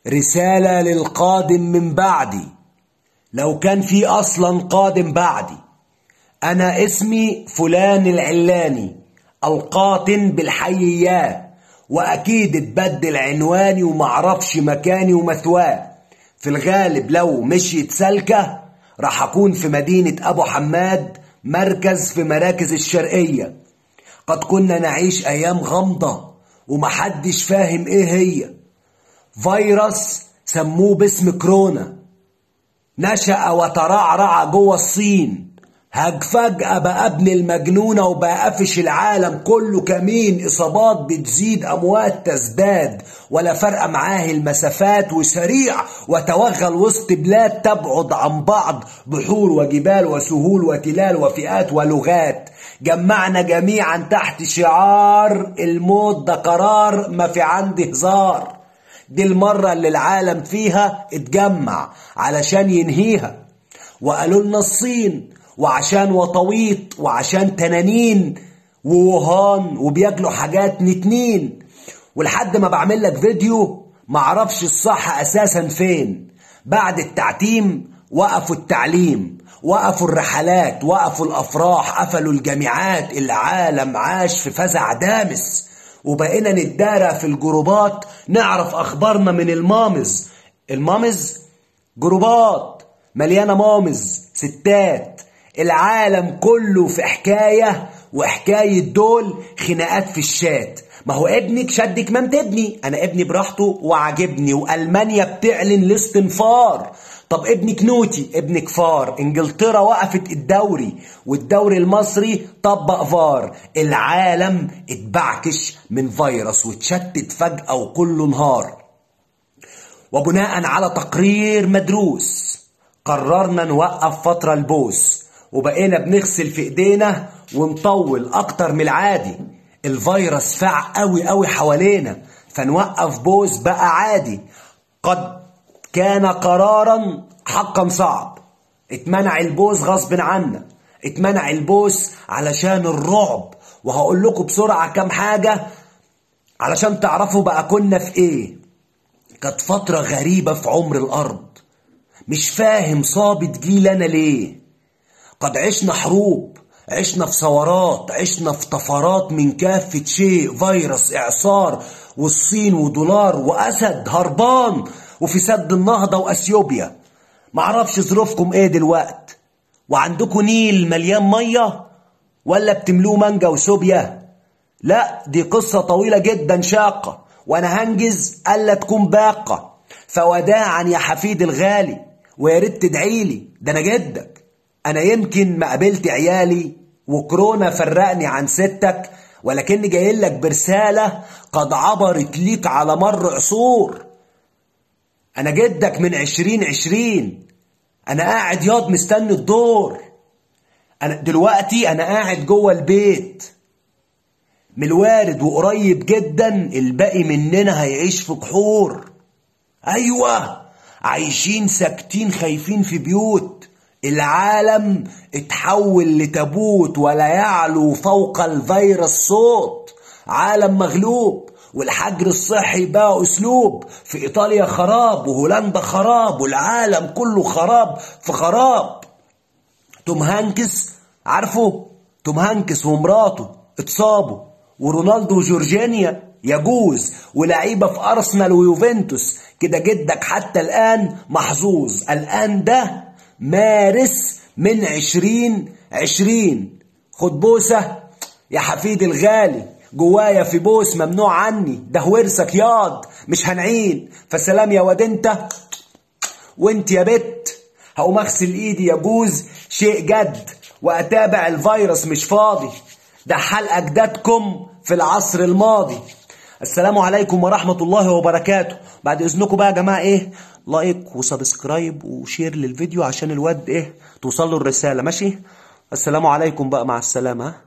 رسالة للقادم من بعدي لو كان في أصلا قادم بعدي أنا اسمي فلان العلاني القاطن بالحييات وأكيد اتبدل عنواني ومعرفش مكاني ومثواه في الغالب لو مشيت سلكة راح أكون في مدينة أبو حماد مركز في مراكز الشرقية قد كنا نعيش أيام غامضة ومحدش فاهم إيه هي فيروس سموه باسم كورونا نشأ وترعرع جوه الصين هج فجأة بقى ابن المجنونة وبقى قافش العالم كله كمين إصابات بتزيد أموات تزداد ولا فرق معاه المسافات وسريع وتوغل وسط بلاد تبعد عن بعض بحور وجبال وسهول وتلال وفئات ولغات جمعنا جميعا تحت شعار الموت ده قرار ما في عندي هزار دي المرة اللي العالم فيها اتجمع علشان ينهيها وقالوا لنا الصين وعشان وطويط وعشان تنانين ووهان وبياكلوا حاجات نتنين ولحد ما بعمل لك فيديو معرفش الصح اساسا فين بعد التعتيم وقفوا التعليم وقفوا الرحلات وقفوا الافراح قفلوا الجامعات العالم عاش في فزع دامس وبقينا نتدارى في الجروبات نعرف اخبارنا من المامز المامز جروبات مليانه مامز ستات العالم كله في حكايه وحكايه دول خناقات في الشات ما هو ابنك شد كمامة ابني انا ابني براحته وعجبني والمانيا بتعلن الاستنفار طب ابنك نوتي ابنك فار انجلترا وقفت الدوري والدوري المصري طبق فار العالم اتبعكش من فيروس واتشتت فجأة وكله انهار وبناء على تقرير مدروس قررنا نوقف فترة البوس وبقينا بنغسل في ايدينا ونطول اكتر من العادي الفيروس فاع قوي قوي حوالينا فنوقف بوس بقى عادي قد كان قرارا حقا صعب اتمنع البوس غصب عنا اتمنع البوس علشان الرعب وهقول لكم بسرعة كام حاجة علشان تعرفوا بقى كنا في ايه كانت فترة غريبة في عمر الأرض مش فاهم صابت جيل أنا ليه قد عشنا حروب عشنا في ثورات عشنا في طفرات من كافة شيء فيروس إعصار والصين ودولار وأسد هربان وفي سد النهضة وأثيوبيا معرفش ظروفكم ايه دلوقت وعندكم نيل مليان مية ولا بتملوه مانجا وسوبيا لا دي قصة طويلة جدا شاقة وانا هنجز الا تكون باقة فوداعا يا حفيد الغالي ويا ريت تدعيلي ده انا جدك انا يمكن ما قابلت عيالي وكورونا فرقني عن ستك ولكني جاي لك برسالة قد عبرت ليك على مر عصور انا جدك من عشرين عشرين انا قاعد ياض مستني الدور انا دلوقتي انا قاعد جوه البيت من الوارد وقريب جدا الباقي مننا هيعيش في جحور ايوه عايشين ساكتين خايفين في بيوت العالم اتحول لتابوت ولا يعلو فوق الفيروس صوت عالم مغلوب والحجر الصحي بقى اسلوب في ايطاليا خراب وهولندا خراب والعالم كله خراب في خراب توم هانكس عارفه توم هانكس ومراته اتصابوا ورونالدو وجورجينيا يجوز ولعيبه في ارسنال ويوفنتوس كده جدك حتى الان محظوظ الان ده مارس من عشرين عشرين خد بوسه يا حفيد الغالي جوايا في بوس ممنوع عني ده ورثك ياض مش هنعين فسلام يا واد انت وانت يا بت هقوم اغسل ايدي يجوز شيء جد واتابع الفيروس مش فاضي ده حال اجدادكم في العصر الماضي السلام عليكم ورحمة الله وبركاته بعد اذنكم بقى يا جماعة ايه لايك وسبسكرايب وشير للفيديو عشان الواد ايه توصل له الرسالة ماشي السلام عليكم بقى مع السلامة